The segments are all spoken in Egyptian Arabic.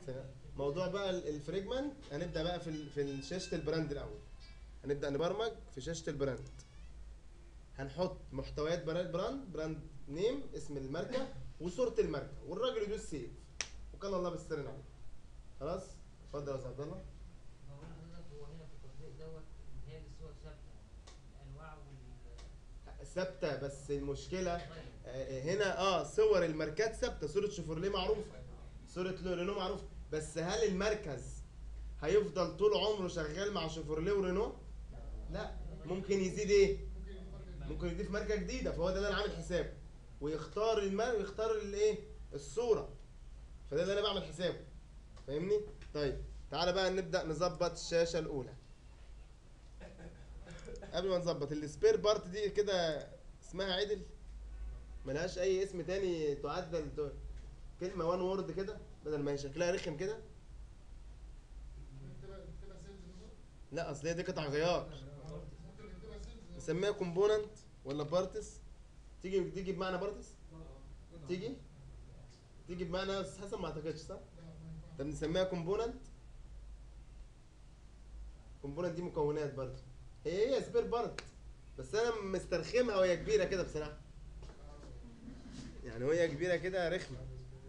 موضوع بقى ال- الفريجمنت هنبدا بقى في ال- في شاشه البراند الاول هنبدا نبرمج في شاشه البراند هنحط محتويات براند براند براند نيم اسم الماركه وصوره الماركه والراجل يدوس سيف وكان الله بالسر عليه خلاص اتفضل يا استاذ عبد الله هو حضرتك هو هنا في التطبيق دوت هي الصور ثابته الانواع وال ثابته بس المشكله طيب آه، هنا اه صور الماركات ثابته صوره شيفروليه معروفه صوره رينو معروفه بس هل المركز هيفضل طول عمره شغال مع شيفروليه ورينو لا ممكن يزيد ايه ممكن يضيف ماركه جديده فهو ده اللي انا عامل حسابه ويختار المار ويختار الايه الصوره فده اللي انا بعمل حسابه فاهمني طيب تعالى بقى نبدا نظبط الشاشه الاولى قبل ما نظبط السبير بارت دي كده اسمها عدل ملهاش اي اسم تاني تعدل ت- كلمه وان وورد كده بدل ما هي شكلها رخم كده لا اصل هي دي قطع غيار نسميها كومبوننت ولا بارتس تيجي تيجي بمعنى بارتس تيجي تيجي بمعنى بس حسن ما اعتقدش صح طب نسميها كومبوننت كومبوننت دي مكونات برضه هي هي سبير بارت بس انا مسترخمها وهي كبيره كده بصراحه يعني وهي كبيره كده رخمه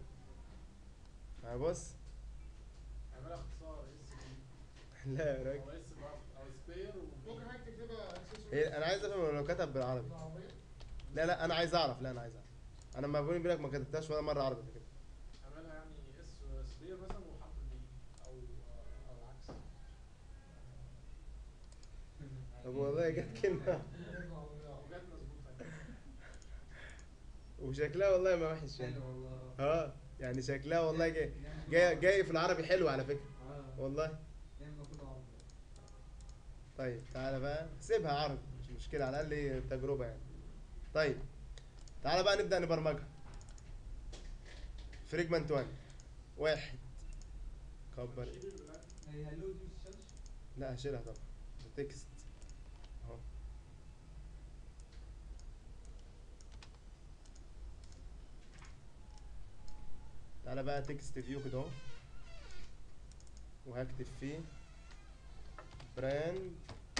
بص اعملها اختصار اس بي لا يا راجل او اس او سبير ممكن حضرتك تكتبها هي انا عايز افهم لو كتب بالعربي بالعربية لا لا انا عايز اعرف لا انا عايز اعرف انا ما بقول لك ما كتبتهاش ولا مره عربي قبل كده اعملها يعني اس سبير مثلا وحرف بي او او العكس طب والله جت كلمه او جت مظبوطه يعني. وشكلها والله ما وحش يعني حلو والله اه يعني شكلها والله جاي جاي جاي في العربي حلو على فكره اه والله ينفع كله عربي طيب تعالى بقى سيبها عربي مش مشكله على الاقل تجربه يعني طيب تعالى بقى نبدا نبرمجها فريجمنت 1 واحد كبر هي هلو دي مش شاشه لا هشيلها طبعا ده تكست اهو تعالى بقى تكست فيو كده اهو وهكتب فيه براند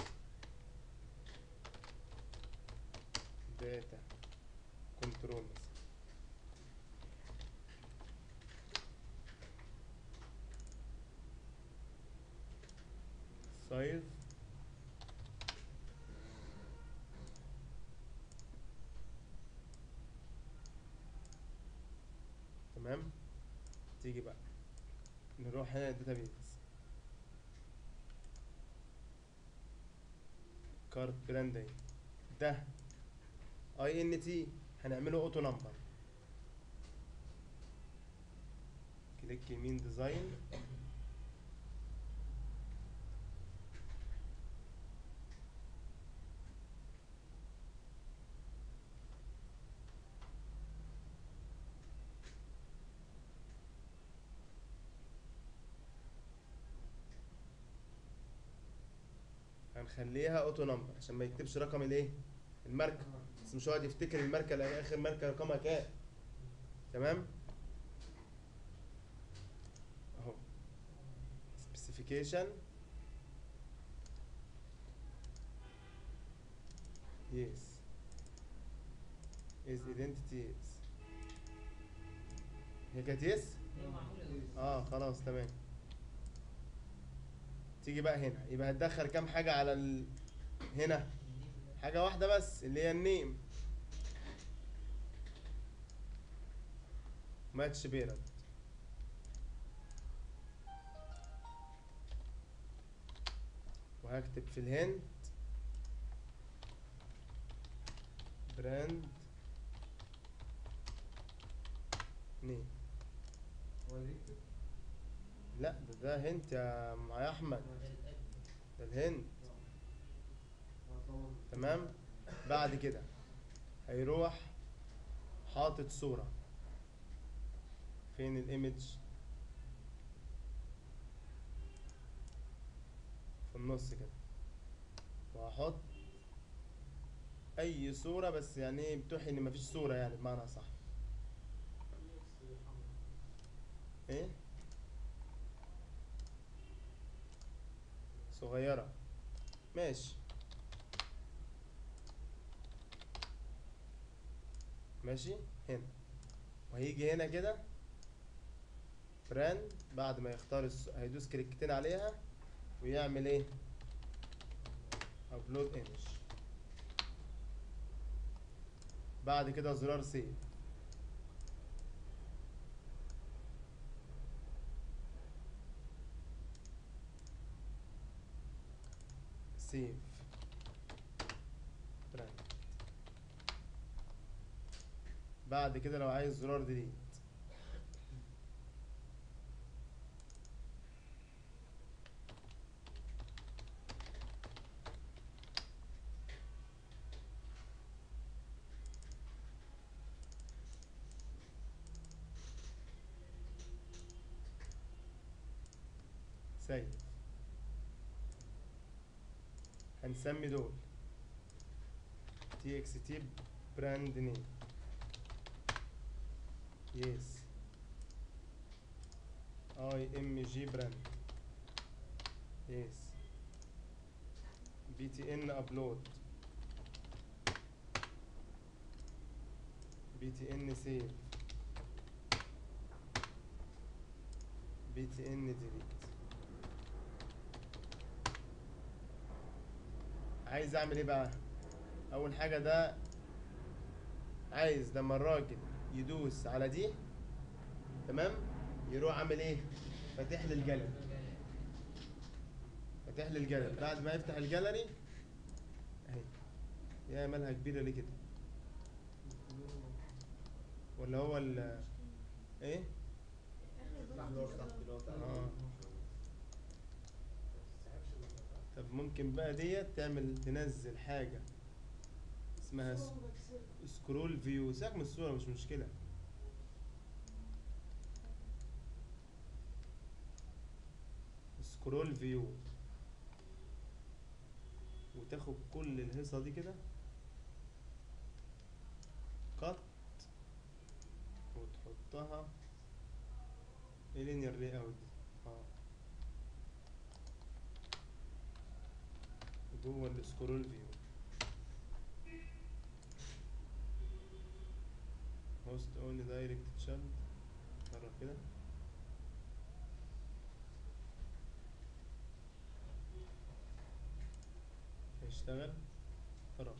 داتا كنترول مثلا سايز تمام تيجي بقى نروح هنا الداتابيز كارت براند اهي ده اي ان تي هنعمله اوتو نمبر كليك يمين ديزاين هنخليها اوتو نمبر عشان ما يكتبش رقم الايه الماركه بس مش هيقعد يفتكر الماركه اللي اخر ماركه رقمها كام تمام اهو specification yes is identity yes هي كانت yes هي معموله اه خلاص تمام تيجي بقى هنا يبقى هتدخل كام حاجة على ال... هنا حاجة واحدة بس اللي هي النيم ماتش بيرد وهكتب في الهند براند نيم هو اللي يكتب لا ده ده هنت يا م- يا احمد ده الهند اه طبعا تمام بعد كده هيروح حاطط صورة فين الايمج في النص كده وهحط اي صورة بس يعني ايه بتوحي ان مفيش صورة يعني بمعنى صح ايه صغيرة ماشي ماشي هنا وهيجي هنا كده براند بعد ما يختار الس... هيدوس كليكتين عليها ويعمل ايه ابلود ايمج بعد كده زرار سيف سيف براند بعد كده لو عايز زرار ديليت سيف هنسمي دول تي اكس تي براند نيم يس اي ام جي براند يس بي تي ان ابلود بي تي ان سيف بي تي ان ديليت عايز اعمل ايه بقى اول حاجه ده عايز لما الراجل يدوس على دي تمام يروح عامل ايه فاتح لي الجاليري فاتح لي الجاليري بعد ما يفتح الجاليري اهي يا مالها كبيره ليه كده ولا هو ال ايه اه طب ممكن بقى ديت تعمل تنزل حاجه اسمها س- سكرول فيو سيبك من الصوره مش مشكله سكرول فيو وتاخد كل الهيصه دي كده قط وتحطها لينير لي اوت اه جوه السكرول فيو هوست اونلي دايركت تشالد جرب كده هيشتغل جرب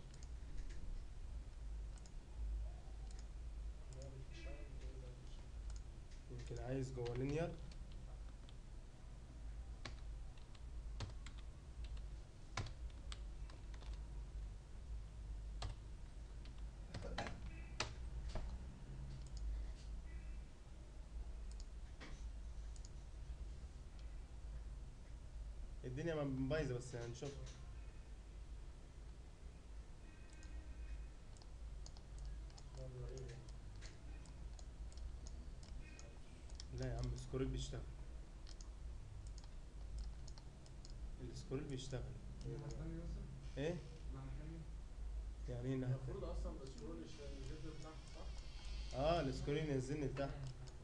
يمكن عايز جوه لينير الدنيا ما بايظه بس هنشوف لا يا عم السكرول بيشتغل السكرول بيشتغل الناحية التانية مثلا ايه الناحية التانية يعني ايه الناحية المفروض التانية؟ اصلا السكرول ينزل تحت صح؟ اه السكرول ينزلني لتحت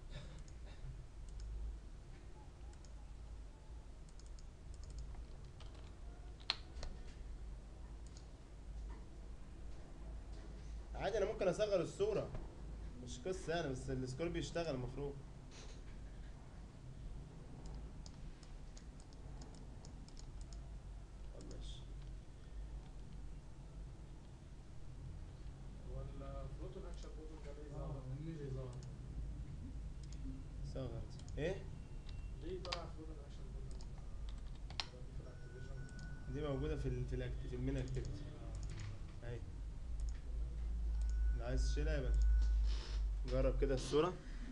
عادي انا ممكن اصغر الصورة مش قصة يعني بس السكرول بيشتغل المفروض طب ماشي ولا فلوتون اكشن بوتون ده ليه اه ظهر؟ النجم ليه ظهر؟ صغر ايه ليه طلع فلوتون اكشن بوتون آه، دي في الاكتيفيشن دي موجودة في ال في الاكت في المين اكتيفيتي اهي اللي عايز تشيلها يبقى جرب كده الصورة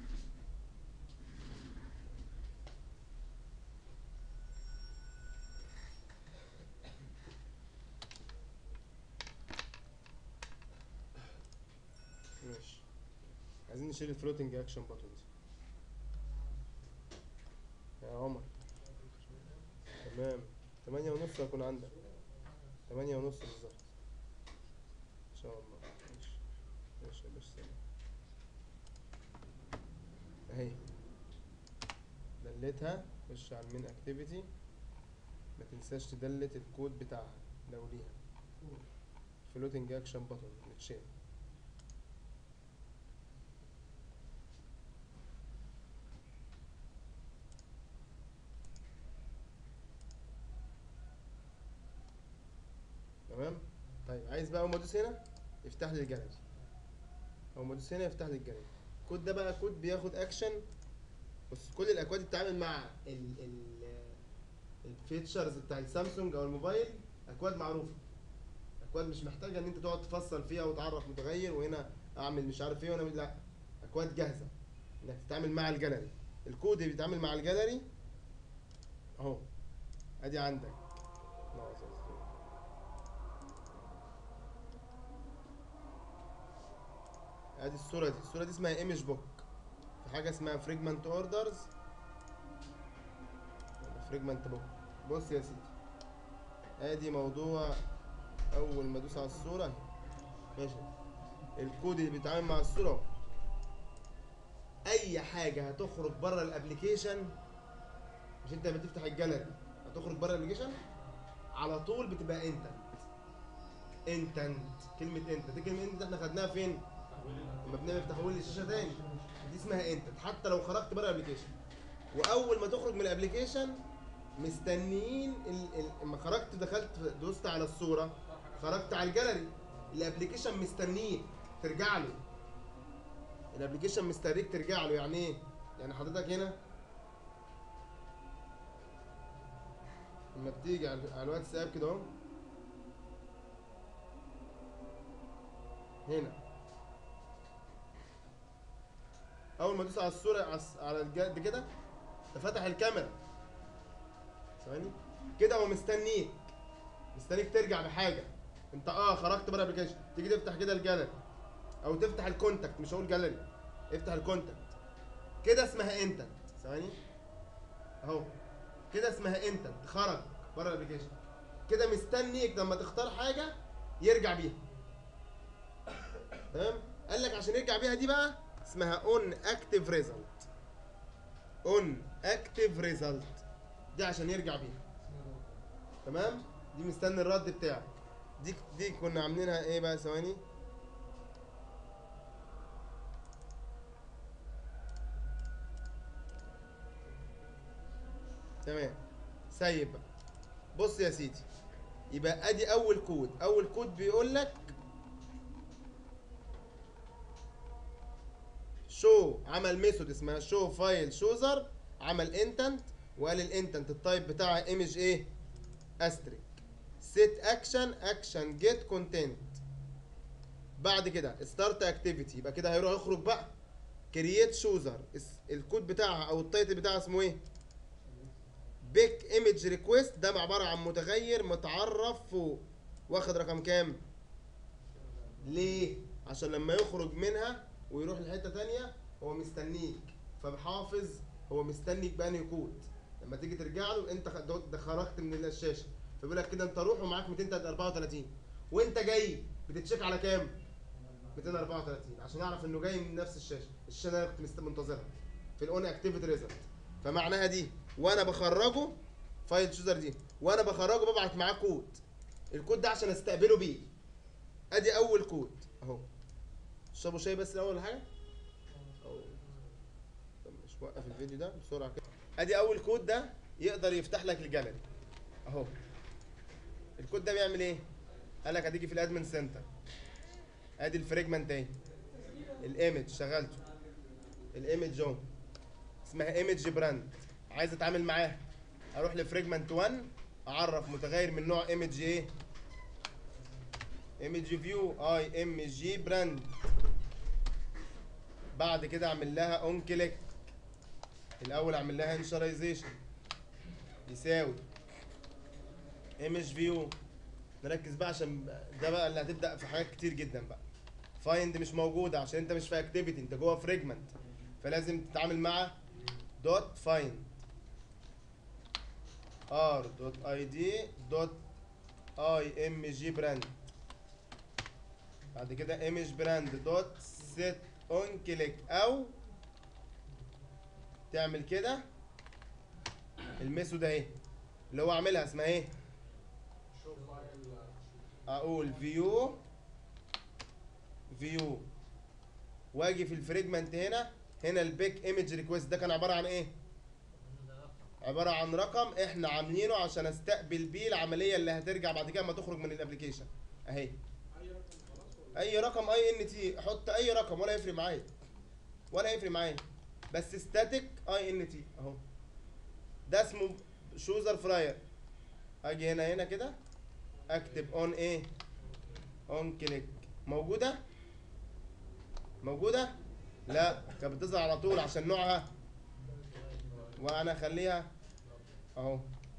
ماشي عايزين نشيل الفلوتنج اكشن باتون دي يا عمر تمام تمانية ونص هكون عندك تمانية ونص بالظبط ان شاء الله ماشي ماشي يا باشا سلام اهي دلتها خش على المين اكتيفيتي ما تنساش تدلت الكود بتاعها لو ليها فلوتنج اكشن بutton نتشين تمام طيب عايز بقى اول ما ادوس هنا يفتح لي الجاليري اول ما ادوس هنا يفتح لي الجاليري الكود ده بقى كود بياخد اكشن بص كل الاكواد اللي بتتعامل مع ال ال الفيتشرز بتاع السامسونج او الموبايل اكواد معروفه اكواد مش محتاجه ان انت تقعد تفصل فيها وتعرف متغير وهنا اعمل مش عارف ايه وانا لا اكواد جاهزه انك تتعامل مع الجاليري الكود اللي بيتعامل مع الجاليري اهو ادي عندك ناقص أصفر. ادي الصوره دي الصوره دي اسمها ايمج بوك في حاجه اسمها فريجمنت اوردرز فريجمنت بوك بص يا سيدي ادي موضوع اول ما ادوس على الصوره ماشي الكود اللي بيتعامل مع الصوره أهو. اي حاجه هتخرج بره الابلكيشن مش انت بتفتح الجاليري هتخرج بره الابلكيشن على طول بتبقى انت انتنت كلمه انت دي كلمه انت احنا خدناها فين لما بنعمل تحويل للشاشه تاني دي اسمها انت حتى لو خرجت بره الابلكيشن واول ما تخرج من الابلكيشن مستنيين ال... ال... لما خرجت دخلت دوست على الصوره خرجت على الجاليري الابلكيشن مستنيك ترجع له الابلكيشن مستنيك ترجع له يعني ايه يعني حضرتك هنا لما بتيجي على على الواتساب كده اهو هنا اول ما تدوس على الصوره على الس- على الجد كده ده فتح الكاميرا ثواني كده هو مستنيك مستنيك ترجع بحاجه انت اه خرجت بره الابلكيشن تيجي تفتح كده الجاليري او تفتح الكونتاكت مش هقول جاليري افتح الكونتاكت كده اسمها انت ثواني اهو كده اسمها انت خرج بره الابلكيشن كده مستنيك لما تختار حاجه يرجع بيها تمام قال لك عشان يرجع بيها دي بقى اسمها اون اكتيف ريزلت اون اكتيف ريزلت دي عشان يرجع بيها تمام دي مستني الرد بتاعك دي دي كنا عاملينها ايه بقى ثواني تمام سيب بقى بص يا سيدي يبقى ادي اول كود اول كود بيقول لك شو عمل ميثود اسمها شو فايل شوزر عمل انتنت وقال الانتنت التايب بتاعها ايمج ايه استريك سيت اكشن اكشن جيت كونتنت بعد كده ستارت اكتيفيتي يبقى كده هيروح يخرج بقى كرييت شوزر الكود بتاعها او التايتل بتاعها اسمه ايه بيك ايمج ريكويست ده عباره عن متغير متعرف فوق واخد رقم كام ليه عشان لما يخرج منها ويروح لحته تانية هو مستنيك فبحافظ هو مستنيك بأنهي كود لما تيجي ترجع له انت خ- ده- ده خرجت من الشاشه فبيقول لك كده انت روح ومعاك 234 وانت جاي بتتشيك على كام 234 عشان اعرف انه جاي من نفس الشاشه الشاشه اللي انا كنت مست- منتظرها في الاون اكتيفيتي ريزلت فمعناها دي وانا بخرجه فايل شوزر دي وانا بخرجه ببعت معاه كود الكود ده عشان استقبله بيه ادي اول كود اهو اشربوا شاي بس الاول ولا حاجه أو... طب مش وقف الفيديو ده بسرعه كده ادي اول كود ده يقدر يفتح لك الجاليري اهو الكود ده بيعمل ايه قال لك هتيجي في الادمن سنتر ادي الفريجمنت اهي الايمج شغلته الايمج اهو اسمها ايمج براند عايز اتعامل معاها اروح لفريجمنت 1 اعرف متغير من نوع ايمج ايه ايمج فيو اي ام جي براند بعد كده اعمل لها اون كليك الاول اعمل لها انشاليزيشن يساوي ايمج فيو نركز بقى عشان ده بقى اللي هتبدا في حاجات كتير جدا بقى فايند مش موجوده عشان انت مش في اكتيفيتي انت جوه فريجمنت فلازم تتعامل مع دوت فايند ار دوت اي دي دوت اي ام جي براند بعد كده ايمج براند دوت سيت اون كليك او تعمل كده الميثود اهي اللي هو عاملها اسمها ايه شو فايل اقول فيو فيو واجي في الفريجمنت هنا هنا البيك ايمج ريكويست ده كان عباره عن ايه إنه ده رقم عباره عن رقم احنا عاملينه عشان استقبل بيه العمليه اللي هترجع بعد كده اما تخرج من الابلكيشن اهي اي رقم خلاص ولا اي رقم اي ان تي حط اي رقم ولا يفرق معايا ولا يفرق معايا بس ستاتيك اي ان تي اهو ده اسمه شوزر فراير اجي هنا هنا كده اكتب اون ايه اون كليك موجوده موجوده لا كانت بتظهر على طول عشان نوعها وانا اخليها اهو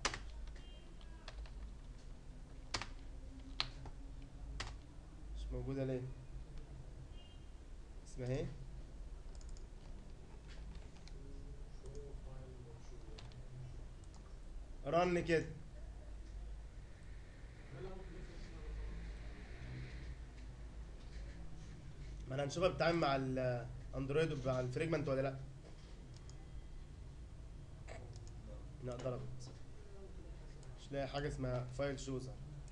مش موجوده ليه اسمها ايه شو فايل شو رن كده لا ممكن ما انا هنشوفها بتتعامل مع الاندرويد ومع الفريجمنت ولا لا لا ضربت مش لاقي حاجه اسمها فايل شوزر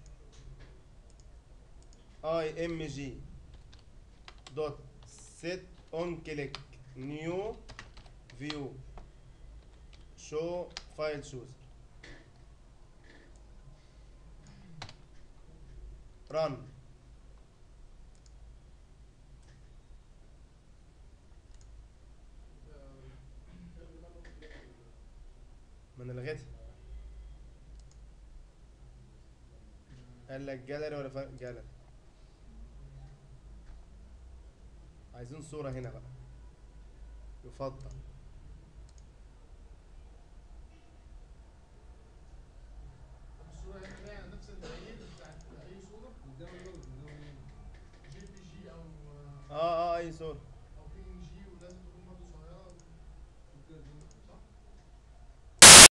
اي ام جي دوت سيت اون كليك نيو فيو شو فايل شوزر رن ما انا لغيتها قال لك جاليري ولا فا... جاليري عايزين صورة هنا بقى يفضل الصورة هنا ليها نفس المعايير بتاعت أي صورة الداونلود الداونلود جي بي جي أو اه اه اي صورة